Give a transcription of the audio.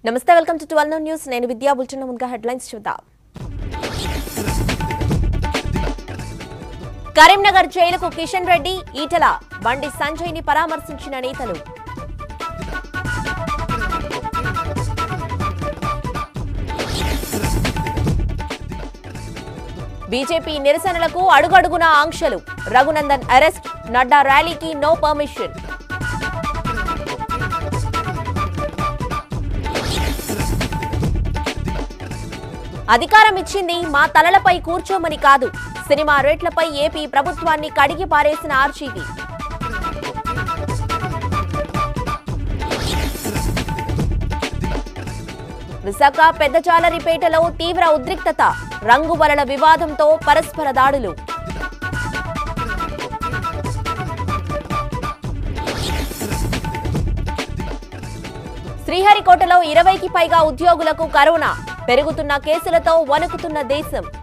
నమస్తే welcome to twelve news నేను విద్యా బుల్చిన ముందుగా హెడ్లైన్స్ చూద్దాం కరీంనగర్ జైలుకు కిషన్ రెడ్డి ఈటల బండి సంజయ్ ని పరామర్శించిన నేతలు బీజేపీ నిరసనలకు అడుగడుగునా ఆంక్షలు రఘునందన్ అరెస్ట్ నడ్డా ర్యాలీకి నో పర్మిషన్ అధికారం ఇచ్చింది మా తలలపై కూర్చోమని కాదు సినిమా రేట్లపై ఏపీ ప్రభుత్వాన్ని కడిగి పారేసిన ఆర్జీవీ విశాఖ పెద్దచాలరిపేటలో తీవ్ర ఉద్రిక్తత రంగువలల వివాదంతో పరస్పర దాడులు శ్రీహరికోటలో ఇరవైకి పైగా ఉద్యోగులకు కరోనా పెరుగుతున్న కేసులతో వణుకుతున్న దేశం